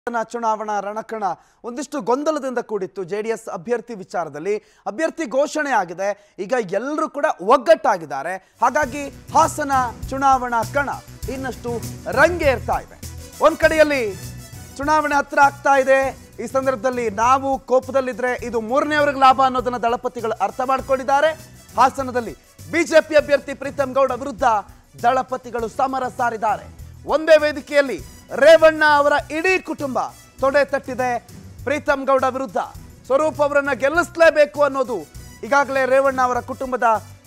ಹಾಸನ ಚುನಾವಣಾ ರಣಕಣ ಒಂದಿಷ್ಟು ಗೊಂದಲದಿಂದ ಕೂಡಿತ್ತು ಜೆ ಡಿ ಎಸ್ ಅಭ್ಯರ್ಥಿ ವಿಚಾರದಲ್ಲಿ ಅಭ್ಯರ್ಥಿ ಘೋಷಣೆ ಆಗಿದೆ ಈಗ ಎಲ್ಲರೂ ಕೂಡ ಒಗ್ಗಟ್ಟಾಗಿದ್ದಾರೆ ಹಾಗಾಗಿ ಹಾಸನ ಚುನಾವಣಾ ಕಣ ಇನ್ನಷ್ಟು ರಂಗೇರ್ತಾ ಇದೆ ಒಂದ್ ಕಡೆಯಲ್ಲಿ ಚುನಾವಣೆ ಹತ್ರ ಆಗ್ತಾ ಇದೆ ಈ ಸಂದರ್ಭದಲ್ಲಿ ನಾವು ಕೋಪದಲ್ಲಿದ್ರೆ ಇದು ಮೂರನೆಯವರಿಗೆ ಲಾಭ ಅನ್ನೋದನ್ನ ದಳಪತಿಗಳು ಅರ್ಥ ಮಾಡ್ಕೊಂಡಿದ್ದಾರೆ ಹಾಸನದಲ್ಲಿ ಬಿಜೆಪಿ ಅಭ್ಯರ್ಥಿ ಪ್ರೀತಮ್ ಗೌಡ ವಿರುದ್ಧ ದಳಪತಿಗಳು ಸಮರ ಸಾರಿದ್ದಾರೆ ಒಂದೇ ವೇದಿಕೆಯಲ್ಲಿ ರೇವಣ್ಣ ಅವರ ಇಡೀ ಕುಟುಂಬ ತೊಡೆ ತಟ್ಟಿದೆ ಪ್ರೀತಮ್ ಗೌಡ ವಿರುದ್ಧ ಸ್ವರೂಪ್ ಅವರನ್ನ ಗೆಲ್ಲಿಸಲೇಬೇಕು ಅನ್ನೋದು ಈಗಾಗಲೇ ರೇವಣ್ಣ ಅವರ ಕುಟುಂಬದ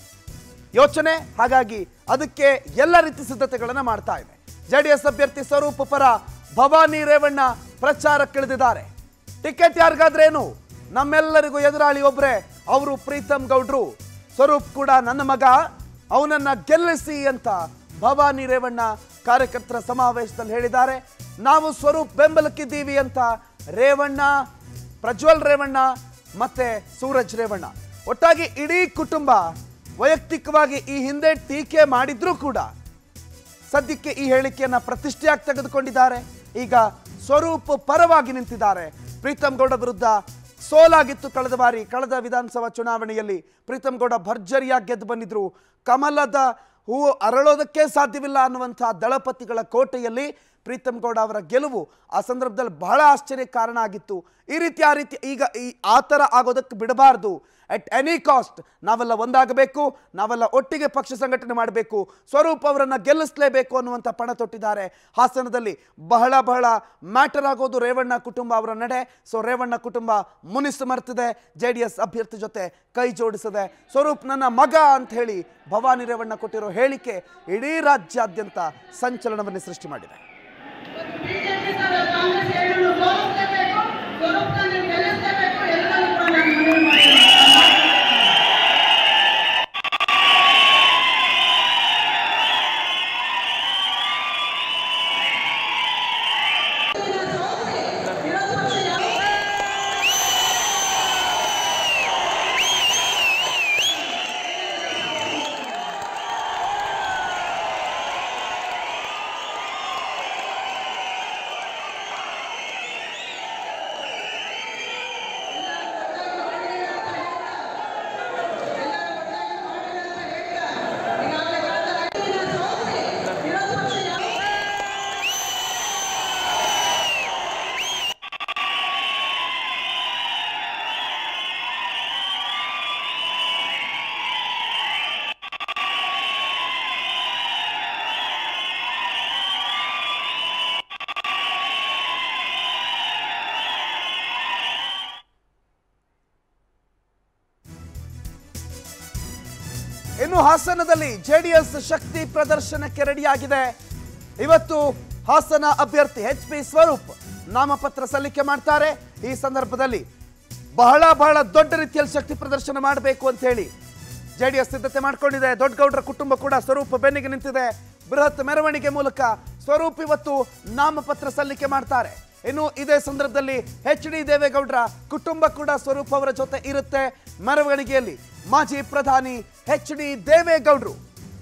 ಯೋಚನೆ ಹಾಗಾಗಿ ಅದಕ್ಕೆ ಎಲ್ಲ ರೀತಿ ಸಿದ್ಧತೆಗಳನ್ನ ಮಾಡ್ತಾ ಇದೆ ಜೆಡಿಎಸ್ ಅಭ್ಯರ್ಥಿ ಸ್ವರೂಪ್ ಪರ ಭವಾನಿ ರೇವಣ್ಣ ಪ್ರಚಾರಕ್ಕಿಳಿದಿದ್ದಾರೆ ಟಿಕೆಟ್ ಯಾರಿಗಾದ್ರೇನು ನಮ್ಮೆಲ್ಲರಿಗೂ ಎದುರಾಳಿ ಒಬ್ರೆ ಅವರು ಪ್ರೀತಮ್ ಗೌಡ್ರು ಸ್ವರೂಪ್ ಕೂಡ ನನ್ನ ಮಗ ಅವನನ್ನ ಗೆಲ್ಲಿಸಿ ಅಂತ ಭವಾನಿ ರೇವಣ್ಣ ಕಾರ್ಯಕರ್ತರ ಸಮಾವೇಶದಲ್ಲಿ ಹೇಳಿದ್ದಾರೆ ನಾವು ಸ್ವರೂಪ್ ಬೆಂಬಲಕ್ಕಿದ್ದೀವಿ ಅಂತ ರೇವಣ್ಣ ಪ್ರಜ್ವಲ್ ರೇವಣ್ಣ ಮತ್ತೆ ಸೂರಜ್ ರೇವಣ್ಣ ಒಟ್ಟಾಗಿ ಇಡೀ ಕುಟುಂಬ ವೈಯಕ್ತಿಕವಾಗಿ ಈ ಹಿಂದೆ ಟೀಕೆ ಮಾಡಿದ್ರೂ ಕೂಡ ಸದ್ಯಕ್ಕೆ ಈ ಹೇಳಿಕೆಯನ್ನ ಪ್ರತಿಷ್ಠೆಯಾಗಿ ತೆಗೆದುಕೊಂಡಿದ್ದಾರೆ ಈಗ ಸ್ವರೂಪ್ ಪರವಾಗಿ ನಿಂತಿದ್ದಾರೆ ಪ್ರೀತಮ್ ಗೌಡ ವಿರುದ್ಧ ಸೋಲಾಗಿತ್ತು ಕಳೆದ ಬಾರಿ ಕಳೆದ ವಿಧಾನಸಭಾ ಚುನಾವಣೆಯಲ್ಲಿ ಪ್ರೀತಮ್ ಗೌಡ ಭರ್ಜರಿಯಾಗಿ ಗೆದ್ದು ಬಂದಿದ್ರು ಕಮಲದ ಹೂವು ಅರಳೋದಕ್ಕೆ ಸಾಧ್ಯವಿಲ್ಲ ಅನ್ನುವಂಥ ದಳಪತಿಗಳ ಕೋಟೆಯಲ್ಲಿ ಪ್ರೀತಮ್ ಗೌಡ ಅವರ ಗೆಲುವು ಆ ಸಂದರ್ಭದಲ್ಲಿ ಬಹಳ ಆಶ್ಚರ್ಯಕ್ಕೆ ಕಾರಣ ಆಗಿತ್ತು ಈ ರೀತಿ ಆ ರೀತಿ ಈಗ ಈ ಆ ಥರ ಆಗೋದಕ್ಕೆ ಬಿಡಬಾರ್ದು ಅಟ್ ಎನಿ ಕಾಸ್ಟ್ ನಾವೆಲ್ಲ ಒಂದಾಗಬೇಕು ನಾವೆಲ್ಲ ಒಟ್ಟಿಗೆ ಪಕ್ಷ ಸಂಘಟನೆ ಮಾಡಬೇಕು ಸ್ವರೂಪ್ ಅವರನ್ನ ಗೆಲ್ಲಿಸಲೇಬೇಕು ಅನ್ನುವಂಥ ಪಣ ತೊಟ್ಟಿದ್ದಾರೆ ಹಾಸನದಲ್ಲಿ ಬಹಳ ಬಹಳ ಮ್ಯಾಟರ್ ಆಗೋದು ರೇವಣ್ಣ ಕುಟುಂಬ ಅವರ ನಡೆ ಸೊ ರೇವಣ್ಣ ಕುಟುಂಬ ಮುನಿಸು ಮರ್ತಿದೆ ಜೆ ಡಿ ಎಸ್ ಅಭ್ಯರ್ಥಿ ಜೊತೆ ಕೈ ಜೋಡಿಸಿದೆ ಸ್ವರೂಪ್ ನನ್ನ ಮಗ ಅಂತ ಹೇಳಿ ಭವಾನಿ ರೇವಣ್ಣ ಕೊಟ್ಟಿರೋ ಹೇಳಿಕೆ ಇಡೀ ರಾಜ್ಯಾದ್ಯಂತ ಸಂಚಲನವನ್ನು ಸೃಷ್ಟಿ ಮಾಡಿದೆ ಬಿಜೆಪಿ ಕಾಂಗ್ರೆಸ್ ಹೇಳಲು ಸೋಲಿಸಲೇಬೇಕು ಸ್ವರೂಪದಲ್ಲಿ ಗೆಲ್ಲಿಸಲೇಬೇಕು ಎಲ್ಲರೂ ಕೂಡ ನಾನು ಮನವಿ ಮಾಡ್ತೀನಿ ಇನ್ನು ಹಾಸನದಲ್ಲಿ ಜೆಡಿಎಸ್ ಶಕ್ತಿ ಪ್ರದರ್ಶನಕ್ಕೆ ರೆಡಿಯಾಗಿದೆ ಇವತ್ತು ಹಾಸನ ಅಭ್ಯರ್ಥಿ ಎಚ್ ಪಿ ಸ್ವರೂಪ್ ನಾಮಪತ್ರ ಸಲ್ಲಿಕೆ ಮಾಡ್ತಾರೆ ಈ ಸಂದರ್ಭದಲ್ಲಿ ಬಹಳ ಬಹಳ ದೊಡ್ಡ ರೀತಿಯಲ್ಲಿ ಶಕ್ತಿ ಪ್ರದರ್ಶನ ಮಾಡಬೇಕು ಅಂತ ಹೇಳಿ ಜೆಡಿಎಸ್ ಸಿದ್ಧತೆ ಮಾಡ್ಕೊಂಡಿದೆ ದೊಡ್ಡಗೌಡರ ಕುಟುಂಬ ಕೂಡ ಸ್ವರೂಪ್ ಬೆನ್ನಿಗೆ ನಿಂತಿದೆ ಬೃಹತ್ ಮೆರವಣಿಗೆ ಮೂಲಕ ಸ್ವರೂಪ್ ಇವತ್ತು ನಾಮಪತ್ರ ಸಲ್ಲಿಕೆ ಮಾಡ್ತಾರೆ ಇನ್ನು ಇದೇ ಸಂದರ್ಭದಲ್ಲಿ ಎಚ್ ಡಿ ದೇವೇಗೌಡರ ಕುಟುಂಬ ಕೂಡ ಸ್ವರೂಪ್ ಅವರ ಜೊತೆ ಇರುತ್ತೆ ಮೆರವಣಿಗೆಯಲ್ಲಿ ಮಾಜಿ ಪ್ರಧಾನಿ ಎಚ್ ಡಿ ದೇವೇಗೌಡರು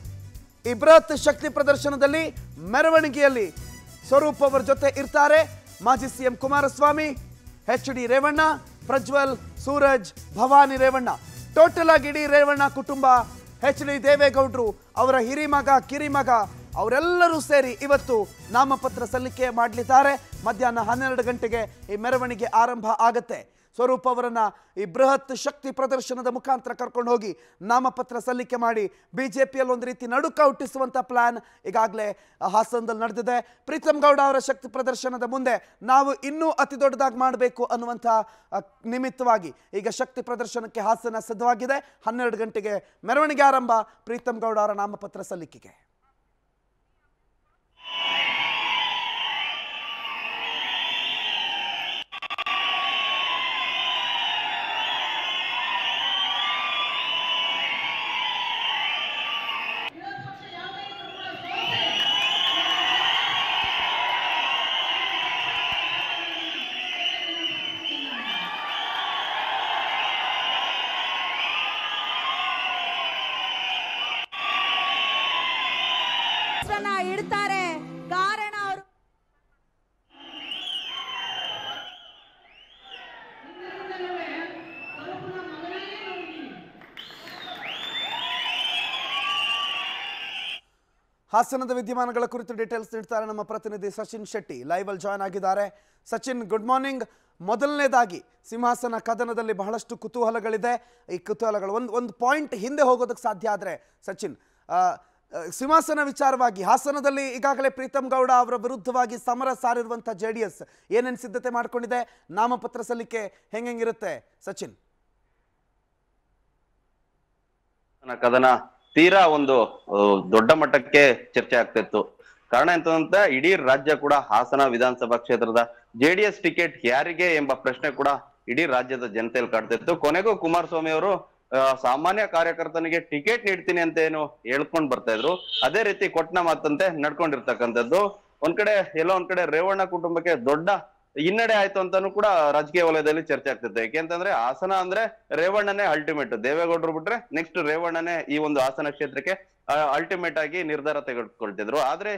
ಈ ಬೃಹತ್ ಶಕ್ತಿ ಪ್ರದರ್ಶನದಲ್ಲಿ ಮೆರವಣಿಗೆಯಲ್ಲಿ ಸ್ವರೂಪ್ ಅವರ ಜೊತೆ ಇರ್ತಾರೆ ಮಾಜಿ CM Kumaraswamy H D Revanna Prajwal Suraj Bhavani Revanna total ಆಗಿ ಇಡೀ ರೇವಣ್ಣ ಕುಟುಂಬ ಎಚ್ ಡಿ ದೇವೇಗೌಡರು ಅವರ ಹಿರಿಮಗ ಕಿರಿಮಗ ಅವರೆಲ್ಲರೂ ಸೇರಿ ಇವತ್ತು ನಾಮಪತ್ರ ಸಲ್ಲಿಕೆ ಮಾಡಲಿದ್ದಾರೆ ಮಧ್ಯಾಹ್ನ ಹನ್ನೆರಡು ಗಂಟೆಗೆ ಈ ಮೆರವಣಿಗೆ ಆರಂಭ ಆಗತ್ತೆ ಸ್ವರೂಪ್ ಅವರನ್ನ ಈ ಬೃಹತ್ ಶಕ್ತಿ ಪ್ರದರ್ಶನದ ಮುಖಾಂತರ ಕರ್ಕೊಂಡು ಹೋಗಿ ನಾಮಪತ್ರ ಸಲ್ಲಿಕೆ ಮಾಡಿ ಬಿಜೆಪಿಯಲ್ಲಿ ಒಂದು ರೀತಿ ನಡುಕ ಹುಟ್ಟಿಸುವಂತ ಪ್ಲಾನ್ ಈಗಾಗಲೇ ಹಾಸನದಲ್ಲಿ ನಡೆದಿದೆ ಪ್ರೀತಮ್ ಗೌಡ ಅವರ ಶಕ್ತಿ ಪ್ರದರ್ಶನದ ಮುಂದೆ ನಾವು ಇನ್ನೂ ಅತಿ ದೊಡ್ಡದಾಗಿ ಮಾಡಬೇಕು ಅನ್ನುವಂಥ ಅ, ನಿಮಿತ್ತವಾಗಿ ಈಗ ಶಕ್ತಿ ಪ್ರದರ್ಶನಕ್ಕೆ ಹಾಸನ ಸಿದ್ಧವಾಗಿದೆ ಹನ್ನೆರಡು ಗಂಟೆಗೆ ಮೆರವಣಿಗೆ ಆರಂಭ ಪ್ರೀತಮ್ ಗೌಡ ಅವರ ನಾಮಪತ್ರ ಸಲ್ಲಿಕೆಗೆ ಹಾಸನದ ವಿದ್ಯಮಾನಗಳ ಕುರಿತು ಡೀಟೇಲ್ಸ್ ನೀಡ್ತಾರೆ ನಮ್ಮ ಪ್ರತಿನಿಧಿ ಸಚಿನ್ ಶೆಟ್ಟಿ ಲೈವ್ ಅಲ್ಲಿ ಜಾಯ್ನ್ ಆಗಿದ್ದಾರೆ ಸಚಿನ್ ಗುಡ್ ಮಾರ್ನಿಂಗ್ ಮೊದಲನೇದಾಗಿ ಸಿಂಹಾಸನ ಕದನದಲ್ಲಿ ಬಹಳಷ್ಟು ಕುತೂಹಲಗಳಿದೆ ಈ ಕುತೂಹಲಗಳು ಒಂದು ಒಂದು ಪಾಯಿಂಟ್ ಹಿಂದೆ ಹೋಗೋದಕ್ಕೆ ಸಾಧ್ಯ ಆದರೆ ಸಚಿನ್ ಆ, ಆ, ಸಿಂಹಾಸನ ವಿಚಾರವಾಗಿ ಹಾಸನದಲ್ಲಿ ಈಗಾಗಲೇ ಪ್ರೀತಮ್ ಗೌಡ ಅವರ ವಿರುದ್ಧವಾಗಿ ಸಮರ ಸಾರಿರುವಂಥ ಜೆ ಡಿ ಎಸ್ ಏನೇನು ಸಿದ್ಧತೆ ಮಾಡ್ಕೊಂಡಿದೆ ನಾಮಪತ್ರ ಸಲ್ಲಿಕೆ ಹೆಂಗೆಂಗಿರುತ್ತೆ ಸಚಿನ್ ನ ಕದನ ತೀರಾ ಒಂದು ಆ, ದೊಡ್ಡ ಮಟ್ಟಕ್ಕೆ ಚರ್ಚೆ ಆಗ್ತಿತ್ತು ಕಾರಣ ಎಂತಂದ್ರೆ ಇಡೀ ರಾಜ್ಯ ಕೂಡ ಹಾಸನ ವಿಧಾನಸಭಾ ಕ್ಷೇತ್ರದ ಜೆಡಿಎಸ್ ಟಿಕೆಟ್ ಯಾರಿಗೆ ಎಂಬ ಪ್ರಶ್ನೆ ಕೂಡ ಇಡೀ ರಾಜ್ಯದ ಜನತೆಯಲ್ಲಿ ಕಾಡ್ತಿತ್ತು ಕೊನೆಗೂ ಕುಮಾರಸ್ವಾಮಿ ಅವರು ಆ, ಸಾಮಾನ್ಯ ಕಾರ್ಯಕರ್ತನಿಗೆ ಟಿಕೆಟ್ ನೀಡ್ತೀನಿ ಅಂತ ಏನು ಹೇಳ್ಕೊಂಡ್ ಬರ್ತಾ ಇದ್ರು ಅದೇ ರೀತಿ ಕೊಟ್ಟನ ಮಾತಂತೆ ನಡ್ಕೊಂಡಿರ್ತಕ್ಕಂಥದ್ದು ಒಂದ್ ಕಡೆ ಎಲ್ಲೋ ಒಂದ್ ಕಡೆ ರೇವಣ್ಣ ಕುಟುಂಬಕ್ಕೆ ದೊಡ್ಡ ಹಿನ್ನಡೆ ಆಯ್ತು ಅಂತಾನು ಕೂಡ ರಾಜಕೀಯ ವಲಯದಲ್ಲಿ ಚರ್ಚೆ ಆಗ್ತಿತ್ತು ಯಾಕೆಂತಂದ್ರೆ ಹಾಸನ ಅಂದ್ರೆ ರೇವಣ್ಣನೇ ಅಲ್ಟಿಮೇಟ್ ದೇವೇಗೌಡರು ಬಿಟ್ರೆ ನೆಕ್ಸ್ಟ್ ರೇವಣ್ಣನೇ ಈ ಒಂದು ಹಾಸನ ಕ್ಷೇತ್ರಕ್ಕೆ ಅಲ್ಟಿಮೇಟ್ ಆಗಿ ನಿರ್ಧಾರ ತೆಗೆದುಕೊಳ್ತಿದ್ರು ಆದ್ರೆ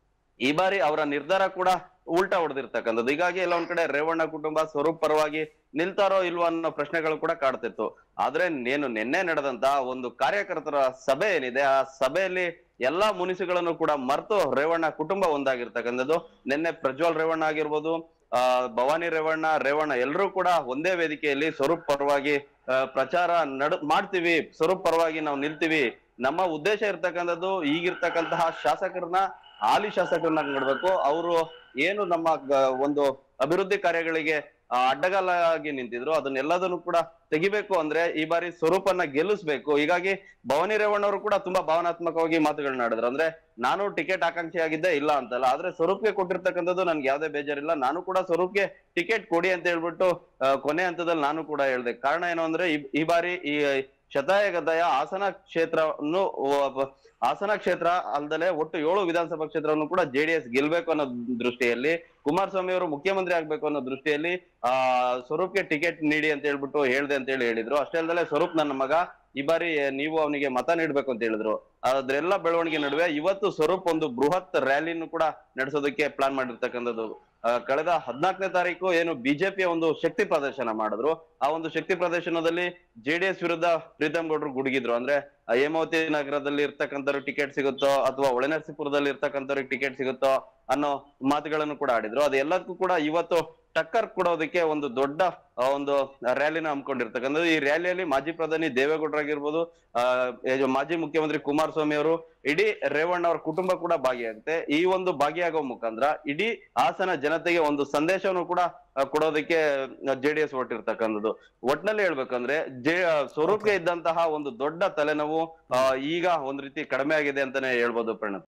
ಈ ಬಾರಿ ಅವರ ನಿರ್ಧಾರ ಕೂಡ ಉಲ್ಟಾ ಹೊಡೆದಿರ್ತಕ್ಕಂಥದ್ದು ಹೀಗಾಗಿ ಎಲ್ಲ ಒಂದ್ ಕಡೆ ರೇವಣ್ಣ ಕುಟುಂಬ ಸ್ವರೂಪ್ ಪರವಾಗಿ ನಿಲ್ತಾರೋ ಇಲ್ವೋ ಅನ್ನೋ ಪ್ರಶ್ನೆಗಳು ಕೂಡ ಕಾಡ್ತಿತ್ತು ಆದ್ರೆ ನೇನು ನಿನ್ನೆ ನಡೆದಂತ ಒಂದು ಕಾರ್ಯಕರ್ತರ ಸಭೆ ಏನಿದೆ ಆ ಸಭೆಯಲ್ಲಿ ಎಲ್ಲಾ ಮುನಿಸುಗಳನ್ನು ಕೂಡ ಮರೆತು ರೇವಣ್ಣ ಕುಟುಂಬ ಒಂದಾಗಿರ್ತಕ್ಕಂಥದ್ದು ನಿನ್ನೆ ಪ್ರಜ್ವಲ್ ರೇವಣ್ಣ ಆಗಿರ್ಬೋದು ಆ ಭವಾನಿ ರೇವಣ್ಣ ರೇವಣ್ಣ ಎಲ್ಲರೂ ಕೂಡ ಒಂದೇ ವೇದಿಕೆಯಲ್ಲಿ ಸ್ವರೂಪ್ ಪರವಾಗಿ ಆ, ಪ್ರಚಾರ ನಡ್ ಮಾಡ್ತೀವಿ ಸ್ವರೂಪ್ ಪರವಾಗಿ ನಾವು ನಿಲ್ತೀವಿ ನಮ್ಮ ಉದ್ದೇಶ ಇರ್ತಕ್ಕಂಥದ್ದು ಈಗಿರ್ತಕ್ಕಂತಹ ಶಾಸಕರನ್ನ ಹಾಲಿ ಶಾಸಕರನ್ನ ನೋಡ್ಬೇಕು ಅವರು ಏನು ನಮ್ಮ ಗ- ಒಂದು ಅಭಿವೃದ್ಧಿ ಕಾರ್ಯಗಳಿಗೆ ಆ, ಅಡ್ಡಗಾಲಾಗಿ ನಿಂತಿದ್ರು ಅದನ್ನೆಲ್ಲದನ್ನು ಕೂಡ ತೆಗಿಬೇಕು ಅಂದ್ರೆ ಈ ಬಾರಿ ಸ್ವರೂಪನ್ನ ಗೆಲ್ಲಿಸ್ಬೇಕು ಹೀಗಾಗಿ ಭವಾನಿ ರೇವಣ್ಣ ಅವರು ಕೂಡ ತುಂಬಾ ಭಾವನಾತ್ಮಕವಾಗಿ ಮಾತುಗಳನ್ನ ಆಡಿದ್ರು ಅಂದ್ರೆ ನಾನು ಟಿಕೆಟ್ ಆಕಾಂಕ್ಷಿ ಆಗಿದ್ದೆ ಇಲ್ಲ ಅಂತಲ್ಲ ಆದ್ರೆ ಸ್ವರೂಪ್ಗೆ ಕೊಟ್ಟಿರ್ತಕ್ಕಂಥದ್ದು ನನ್ಗೆ ಯಾವ್ದೇ ಬೇಜಾರಿಲ್ಲ ನಾನು ಕೂಡ ಸ್ವರೂಪ್ಗೆ ಟಿಕೆಟ್ ಕೊಡಿ ಅಂತ ಹೇಳ್ಬಿಟ್ಟು ಆ, ಕೊನೆ ಹಂತದಲ್ಲಿ ನಾನು ಕೂಡ ಹೇಳ್ದೆ ಕಾರಣ ಏನು ಅಂದ್ರೆ ಈ- ಈ ಬಾರಿ ಈ ಶತಾಯ ಗತಾಯ ಹಾಸನ ಕ್ಷೇತ್ರವನ್ನು ಒ- ಹಾಸನ ಕ್ಷೇತ್ರ ಅಲ್ದಲೆ ಒಟ್ಟು ಏಳು ವಿಧಾನಸಭಾ ಕ್ಷೇತ್ರವನ್ನು ಕೂಡ ಜೆಡಿಎಸ್ ಗೆಲ್ಬೇಕು ಅನ್ನೋ ದೃಷ್ಟಿಯಲ್ಲಿ ಕುಮಾರಸ್ವಾಮಿ ಅವರು ಮುಖ್ಯಮಂತ್ರಿ ಆಗ್ಬೇಕು ಅನ್ನೋ ದೃಷ್ಟಿಯಲ್ಲಿ ಆ ಸ್ವರೂಪ್ಗೆ ಟಿಕೆಟ್ ನೀಡಿ ಅಂತ ಹೇಳ್ಬಿಟ್ಟು ಹೇಳ್ದೆ ಅಂತ ಹೇಳಿ ಹೇಳಿದ್ರು ಅಷ್ಟೇ ಅಲ್ದಲೆ ಸ್ವರೂಪ್ ನನ್ನ ಮಗ ಈ ಬಾರಿ ನೀವು ಅವನಿಗೆ ಮತ ನೀಡ್ಬೇಕು ಅಂತ ಹೇಳಿದ್ರು ಅದ್ರೆಲ್ಲ ಬೆಳವಣಿಗೆ ನಡುವೆ ಇವತ್ತು ಸ್ವರೂಪ್ ಒಂದು ಬೃಹತ್ ರ್ಯಾಲಿಯನ್ನು ಕೂಡ ನಡೆಸೋದಕ್ಕೆ ಪ್ಲಾನ್ ಮಾಡಿರ್ತಕ್ಕಂಥದ್ದು ಆ, ಕಳೆದ ಹದ್ನಾಲ್ಕನೇ ತಾರೀಕು ಏನು ಬಿಜೆಪಿಯ ಒಂದು ಶಕ್ತಿ ಪ್ರದರ್ಶನ ಮಾಡಿದ್ರು ಆ ಒಂದು ಶಕ್ತಿ ಪ್ರದರ್ಶನದಲ್ಲಿ ಜೆಡಿಎಸ್ ವಿರುದ್ಧ ಪ್ರೀತಮ್ ಗೌಡ್ರು ಗುಡುಗಿದ್ರು ಅಂದ್ರೆ ಆ, ಹೇಮಾವತಿ ನಗರದಲ್ಲಿ ಇರ್ತಕ್ಕಂಥವ್ರಿಗೆ ಟಿಕೆಟ್ ಸಿಗುತ್ತೋ ಅಥವಾ ಒಳನರಸೀಪುರದಲ್ಲಿ ಇರ್ತಕ್ಕಂಥವ್ರಿಗೆ ಟಿಕೆಟ್ ಸಿಗುತ್ತೋ ಅನ್ನೋ ಮಾತುಗಳನ್ನು ಕೂಡ ಆಡಿದ್ರು ಅದೆಲ್ಲದಕ್ಕೂ ಕೂಡ ಇವತ್ತು ಟಕ್ಕರ್ ಕೊಡೋದಕ್ಕೆ ಒಂದು ದೊಡ್ಡ ಆ, ಒಂದು ರ್ಯಾಲಿನ ಹಮ್ಮಿಕೊಂಡಿರ್ತಕ್ಕಂಥದ್ದು ಈ ರ್ಯಾಲಿಯಲ್ಲಿ ಮಾಜಿ ಪ್ರಧಾನಿ ದೇವೇಗೌಡರಾಗಿರ್ಬೋದು ಆ ಏ- ಮಾಜಿ ಮುಖ್ಯಮಂತ್ರಿ ಕುಮಾರಸ್ವಾಮಿ ಅವರು ಇಡೀ ರೇವಣ್ಣ ಅವರ ಕುಟುಂಬ ಕೂಡ ಭಾಗಿಯಾಗುತ್ತೆ ಈ ಒಂದು ಭಾಗಿಯಾಗೋ ಮುಖಾಂತರ ಇಡೀ ಹಾಸನ ಜನತೆಗೆ ಒಂದು ಸಂದೇಶವನ್ನು ಕೂಡ ಆ, ಕೊಡೋದಕ್ಕೆ ಜೆಡಿಎಸ್ ಹೊರಟಿರ್ತಕ್ಕಂಥದ್ದು ಒಟ್ನಲ್ಲಿ ಹೇಳ್ಬೇಕಂದ್ರೆ ಜೆ ಸ್ವರೂಪ್ಗೆ ಇದ್ದಂತಹ ಒಂದು ದೊಡ್ಡ ತಲೆನೋವು ಆ, ಈಗ ಒಂದ್ ರೀತಿ ಕಡಿಮೆ ಆಗಿದೆ ಅಂತಾನೆ ಹೇಳ್ಬೋದು ಪ್ರಣತ್